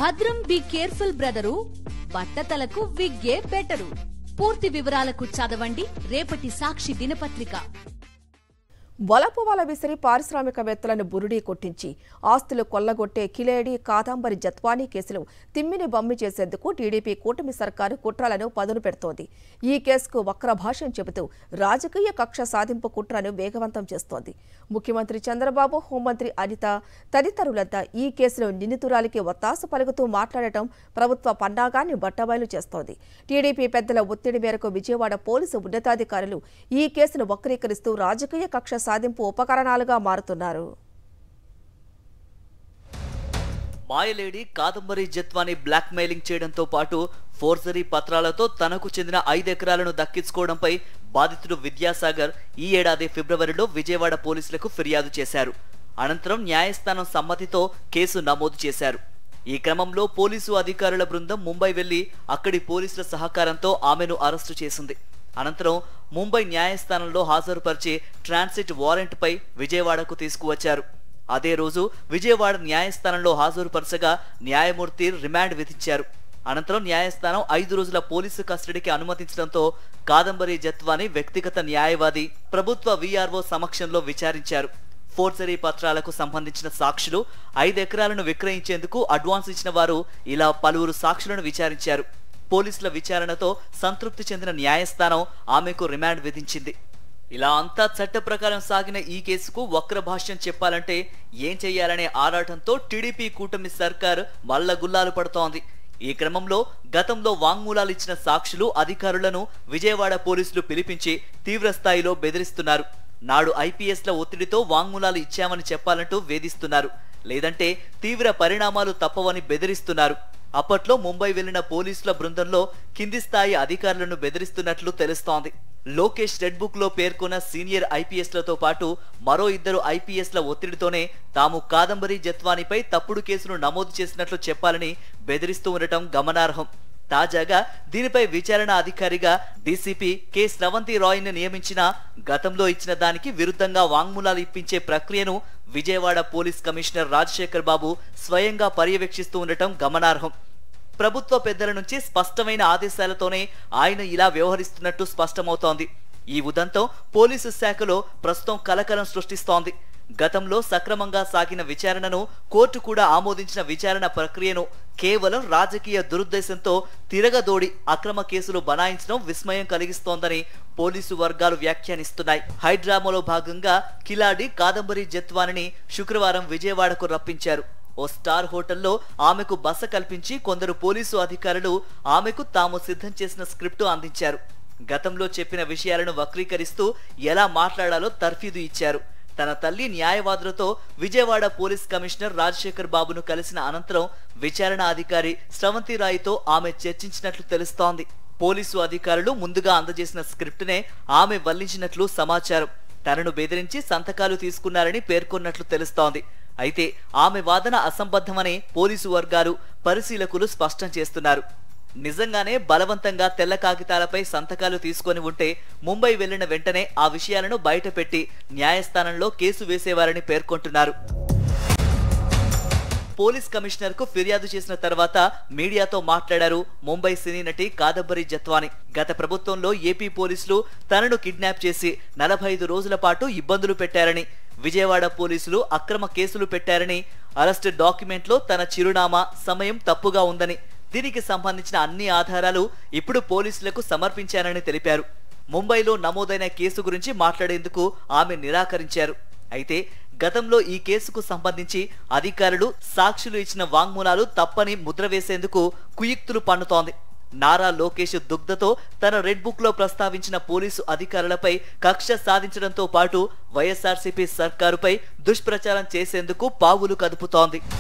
భద్రం be careful brother బట్టతలకు విగ్గే బెటరు పూర్తి వివరాలకు చదవండి రేపటి సాక్షి దినపత్రిక వలపు వల విసిరి పారిశ్రామికవేత్తలను బురుడీ కొట్టించి ఆస్తులు కొల్లగొట్టే కిలేడి కాదంబరి జత్వానీ కేసులో తిమ్మిని బమ్మి చేసేందుకు టీడీపీ కూటమి సర్కారు కుట్రలను పదును పెడుతోంది ఈ కేసుకు వక్ర భాష్యం చెబుతూ రాజకీయ కక్ష సాధింపు కుట్రను వేగవంతం చేస్తోంది ముఖ్యమంత్రి చంద్రబాబు హోంమంత్రి అనిత తదితరులంతా ఈ కేసులో నిందితురాలికి ఒత్తాసు పలుకుతూ మాట్లాడటం ప్రభుత్వ పన్నాగాన్ని బట్టబయలు చేస్తోంది టీడీపీ పెద్దల ఒత్తిడి మేరకు విజయవాడ పోలీసు ఉన్నతాధికారులు ఈ కేసును వక్రీకరిస్తూ రాజకీయ కక్ష సాధింపు ఉపకరణాలుగా మారుతున్నారు మాయలేడి కాదంబరి జత్వాని బ్లాక్ మెయిలింగ్ చేయడంతో పాటు ఫోర్జరీ పత్రాలతో తనకు చెందిన ఐదు ఎకరాలను దక్కించుకోవడంపై బాధితుడు విద్యాసాగర్ ఈ ఏడాది ఫిబ్రవరిలో విజయవాడ పోలీసులకు ఫిర్యాదు చేశారు అనంతరం న్యాయస్థానం సమ్మతితో కేసు నమోదు చేశారు ఈ క్రమంలో పోలీసు అధికారుల బృందం ముంబై వెళ్లి అక్కడి పోలీసుల సహకారంతో ఆమెను అరెస్టు చేసింది అనంతరం ముంబై న్యాయస్థానంలో హాజరుపరిచి ట్రాన్సిట్ వారెంట్పై విజయవాడకు తీసుకువచ్చారు అదే రోజు విజయవాడ న్యాయస్థానంలో హాజరుపరచగా న్యాయమూర్తి రిమాండ్ విధించారు అనంతరం న్యాయస్థానం ఐదు రోజుల పోలీసు కస్టడీకి అనుమతించడంతో కాదంబరి జత్వాని వ్యక్తిగత న్యాయవాది ప్రభుత్వ వీఆర్ఓ సమక్షంలో విచారించారు ఫోర్జరీ పత్రాలకు సంబంధించిన సాక్షులు ఐదు ఎకరాలను విక్రయించేందుకు అడ్వాన్స్ ఇచ్చిన వారు ఇలా పలువురు సాక్షులను విచారించారు పోలీసుల విచారణతో సంతృప్తి చెందిన న్యాయస్థానం ఆమెకు రిమాండ్ విధించింది ఇలా అంతా చట్ట ప్రకారం సాగిన ఈ కేసుకు వక్ర భాష్యం చెప్పాలంటే ఏం చెయ్యాలనే ఆరాటంతో టీడీపీ కూటమి సర్కార్ మల్ల గుల్లాలు పడుతోంది ఈ క్రమంలో గతంలో వాంగ్మూలాలు ఇచ్చిన సాక్షులు అధికారులను విజయవాడ పోలీసులు పిలిపించి తీవ్ర స్థాయిలో బెదిరిస్తున్నారు నాడు ఐపీఎస్ల ఒత్తిడితో వాంగ్మూలాలు ఇచ్చామని చెప్పాలంటూ వేధిస్తున్నారు లేదంటే తీవ్ర పరిణామాలు తప్పవని బెదిరిస్తున్నారు అప్పట్లో ముంబై వెళ్లిన పోలీసుల బృందంలో కింది స్థాయి అధికారులను బెదిరిస్తున్నట్లు తెలుస్తోంది లోకేష్ రెడ్ బుక్ లో పేర్కొన్న సీనియర్ ఐపీఎస్లతో పాటు మరో ఇద్దరు ఐపీఎస్ల ఒత్తిడితోనే తాము కాదంబరి జత్వానిపై తప్పుడు కేసును నమోదు చేసినట్లు చెప్పాలని బెదిరిస్తూ ఉండటం గమనార్హం తాజాగా దీనిపై విచారణ అధికారిగా డీసీపీ కె స్రవంతి రాయ్ ని నియమించిన గతంలో ఇచ్చిన దానికి విరుద్ధంగా వాంగ్మూలాలు ఇప్పించే ప్రక్రియను విజయవాడ పోలీస్ కమిషనర్ రాజశేఖర్ బాబు స్వయంగా పర్యవేక్షిస్తూ ఉండటం గమనార్హం ప్రభుత్వ పెద్దల నుంచి స్పష్టమైన ఆదేశాలతోనే ఆయన ఇలా వ్యవహరిస్తున్నట్టు స్పష్టమవుతోంది ఈ ఉదంతం పోలీసు శాఖలో ప్రస్తుతం కలకలం సృష్టిస్తోంది గతంలో సక్రమంగా సాగిన విచారణను కోర్టు కూడా ఆమోదించిన విచారణ ప్రక్రియను కేవలం రాజకీయ దురుద్దేశంతో తిరగదోడి అక్రమ కేసులు బనాయించడం విస్మయం కలిగిస్తోందని పోలీసు వర్గాలు వ్యాఖ్యానిస్తున్నాయి హైడ్రామాలో భాగంగా కిలాడి కాదంబరి జత్వానిని శుక్రవారం విజయవాడకు రప్పించారు ఓ స్టార్ హోటల్లో ఆమెకు బస కల్పించి కొందరు పోలీసు అధికారులు ఆమెకు తాము సిద్ధం చేసిన స్క్రిప్టు అందించారు గతంలో చెప్పిన విషయాలను వక్రీకరిస్తూ ఎలా మాట్లాడాలో తర్ఫీదు ఇచ్చారు తన తల్లి న్యాయవాదులతో విజయవాడ పోలీస్ కమిషనర్ రాజశేఖర్ బాబును కలిసిన అనంతరం విచారణ అధికారి స్రవంతి రాయ్తో ఆమె చర్చించినట్లు తెలుస్తోంది పోలీసు అధికారులు ముందుగా అందజేసిన స్క్రిప్ట్నే ఆమె వల్లించినట్లు సమాచారం తనను బెదిరించి సంతకాలు తీసుకున్నారని పేర్కొన్నట్లు తెలుస్తోంది అయితే ఆమె వాదన అసంబద్ధమని పోలీసు వర్గాలు పరిశీలకులు స్పష్టం చేస్తున్నారు నిజంగానే బలవంతంగా తెల్ల కాగితాలపై సంతకాలు తీసుకొని ఉంటే ముంబై వెళ్లిన వెంటనే ఆ విషయాలను బయటపెట్టి న్యాయస్థానంలో కేసు వేసేవారని పేర్కొంటున్నారు పోలీస్ కమిషనర్ కు ఫిర్యాదు చేసిన తర్వాత మీడియాతో మాట్లాడారు ముంబై సినీ నటి కాదంబరి జత్వాని గత ప్రభుత్వంలో ఏపీ పోలీసులు తనను కిడ్నాప్ చేసి నలభై ఐదు రోజుల పాటు ఇబ్బందులు పెట్టారని విజయవాడ పోలీసులు అక్రమ కేసులు పెట్టారని అరెస్ట్ డాక్యుమెంట్ లో తన చిరునామా సమయం తప్పుగా ఉందని దీనికి సంబంధించిన అన్ని ఆధారాలు ఇప్పుడు పోలీసులకు సమర్పించానని తెలిపారు ముంబైలో నమోదైన కేసు గురించి మాట్లాడేందుకు ఆమె నిరాకరించారు అయితే గతంలో ఈ కేసుకు సంబంధించి అధికారులు సాక్షులు ఇచ్చిన వాంగ్మూలాలు తప్పని ముద్ర వేసేందుకు కుయుక్తులు పన్నుతోంది నారా లోకేష్ దుగ్ధతో తన రెడ్ బుక్ లో ప్రస్తావించిన పోలీసు అధికారులపై కక్ష సాధించడంతో పాటు వైఎస్ఆర్సీపీ సర్కారుపై దుష్ప్రచారం చేసేందుకు పావులు కదుపుతోంది